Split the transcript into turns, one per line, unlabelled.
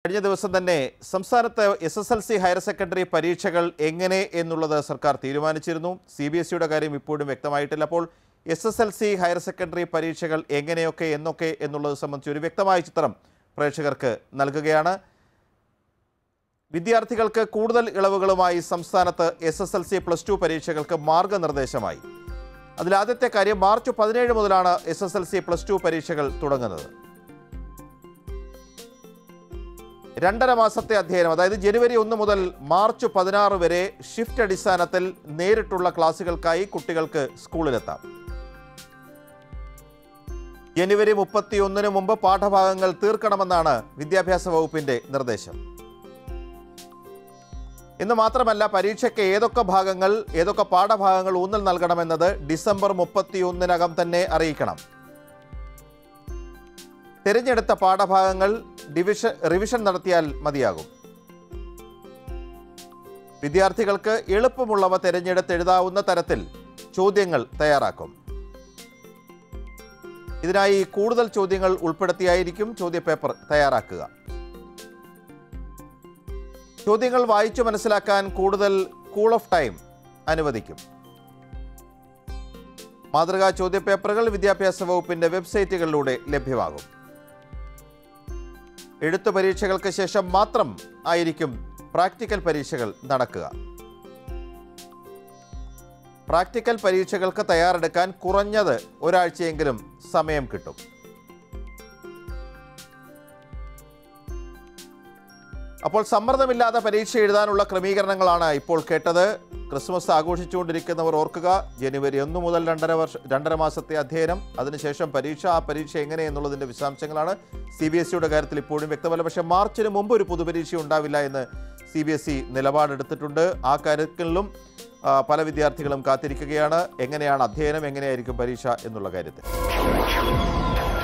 കഴിഞ്ഞ ദിവസം തന്നെ സംസ്ഥാനത്ത് S S L C higher secondary പരീക്ഷകൾ എങ്ങനെ എന്നുള്ളത് സർക്കാർ തീരുമാനിച്ചിരുന്നു സി ബി എസ് സിയുടെ കാര്യം ഇപ്പോഴും വ്യക്തമായിട്ടില്ല അപ്പോൾ S S L C higher secondary പരീക്ഷകൾ എങ്ങനെയൊക്കെ എന്നൊക്കെ എന്നുള്ളത് സംബന്ധിച്ച് ഒരു വ്യക്തമായ ചിത്രം പ്രേക്ഷകർക്ക് നൽകുകയാണ് വിദ്യാർത്ഥികൾക്ക് കൂടുതൽ ഇളവുകളുമായി സംസ്ഥാനത്ത് S S L C plus two പരീക്ഷകൾക്ക് മാർഗനിർദ്ദേശമായി അതിലാദ്യത്തെ കാര്യം മാർച്ച് പതിനേഴ് മുതലാണ് S S L C plus two പരീക്ഷകൾ തുടങ്ങുന്നത് രണ്ടര മാസത്തെ അധ്യയനം അതായത് ജനുവരി ഒന്ന് മുതൽ മാർച്ച് പതിനാറ് വരെ ഷിഫ്റ്റ് അടിസ്ഥാനത്തിൽ നേരിട്ടുള്ള ക്ലാസുകൾക്കായി കുട്ടികൾക്ക് സ്കൂളിലെത്താം ജനുവരി മുപ്പത്തിയൊന്നിന് മുമ്പ് പാഠഭാഗങ്ങൾ തീർക്കണമെന്നാണ് വിദ്യാഭ്യാസ വകുപ്പിന്റെ നിർദ്ദേശം ഇന്ന് മാത്രമല്ല പരീക്ഷയ്ക്ക് ഏതൊക്കെ ഭാഗങ്ങൾ ഏതൊക്കെ പാഠഭാഗങ്ങൾ ഊന്നൽ നൽകണമെന്നത് ഡിസംബർ മുപ്പത്തിയൊന്നിനകം തന്നെ അറിയിക്കണം തിരഞ്ഞെടുത്ത പാഠഭാഗങ്ങൾ ഡിവിഷൻ റിവിഷൻ നടത്തിയാൽ മതിയാകും വിദ്യാർത്ഥികൾക്ക് എളുപ്പമുള്ളവ തിരഞ്ഞെടുത്ത് എഴുതാവുന്ന തരത്തിൽ ചോദ്യങ്ങൾ തയ്യാറാക്കും ഇതിനായി കൂടുതൽ ചോദ്യങ്ങൾ ഉൾപ്പെടുത്തിയായിരിക്കും ചോദ്യപേപ്പർ തയ്യാറാക്കുക ചോദ്യങ്ങൾ വായിച്ചു മനസ്സിലാക്കാൻ കൂടുതൽ കൂൾ ഓഫ് ടൈം അനുവദിക്കും മാതൃകാ ചോദ്യപേപ്പറുകൾ വിദ്യാഭ്യാസ വകുപ്പിന്റെ വെബ്സൈറ്റുകളിലൂടെ ലഭ്യമാകും എഴുത്തു പരീക്ഷകൾക്ക് ശേഷം മാത്രം ആയിരിക്കും പ്രാക്ടിക്കൽ പരീക്ഷകൾ നടക്കുക പ്രാക്ടിക്കൽ പരീക്ഷകൾക്ക് തയ്യാറെടുക്കാൻ കുറഞ്ഞത് ഒരാഴ്ചയെങ്കിലും സമയം കിട്ടും അപ്പോൾ സമ്മർദ്ദമില്ലാതെ പരീക്ഷ എഴുതാനുള്ള ക്രമീകരണങ്ങളാണ് ഇപ്പോൾ കേട്ടത് ക്രിസ്മസ് ആഘോഷിച്ചുകൊണ്ടിരിക്കുന്നവർ ഓർക്കുക ജനുവരി ഒന്ന് മുതൽ രണ്ടര വർഷ രണ്ടര മാസത്തെ അധ്യയനം അതിനുശേഷം പരീക്ഷ ആ പരീക്ഷ എങ്ങനെ എന്നുള്ളതിൻ്റെ വിശദാംശങ്ങളാണ് സി ബി എസ് സിയുടെ കാര്യത്തിൽ ഇപ്പോഴും വ്യക്തമല്ല പക്ഷേ മാർച്ചിന് മുമ്പ് ഒരു പൊതുപരീക്ഷ ഉണ്ടാവില്ല എന്ന് സി ബി എസ് ഇ നിലപാടെടുത്തിട്ടുണ്ട് ആ കാര്യത്തിലും ആ, പല വിദ്യാർത്ഥികളും കാത്തിരിക്കുകയാണ് എങ്ങനെയാണ് അധ്യയനം എങ്ങനെയായിരിക്കും പരീക്ഷ എന്നുള്ള കാര്യത്തിൽ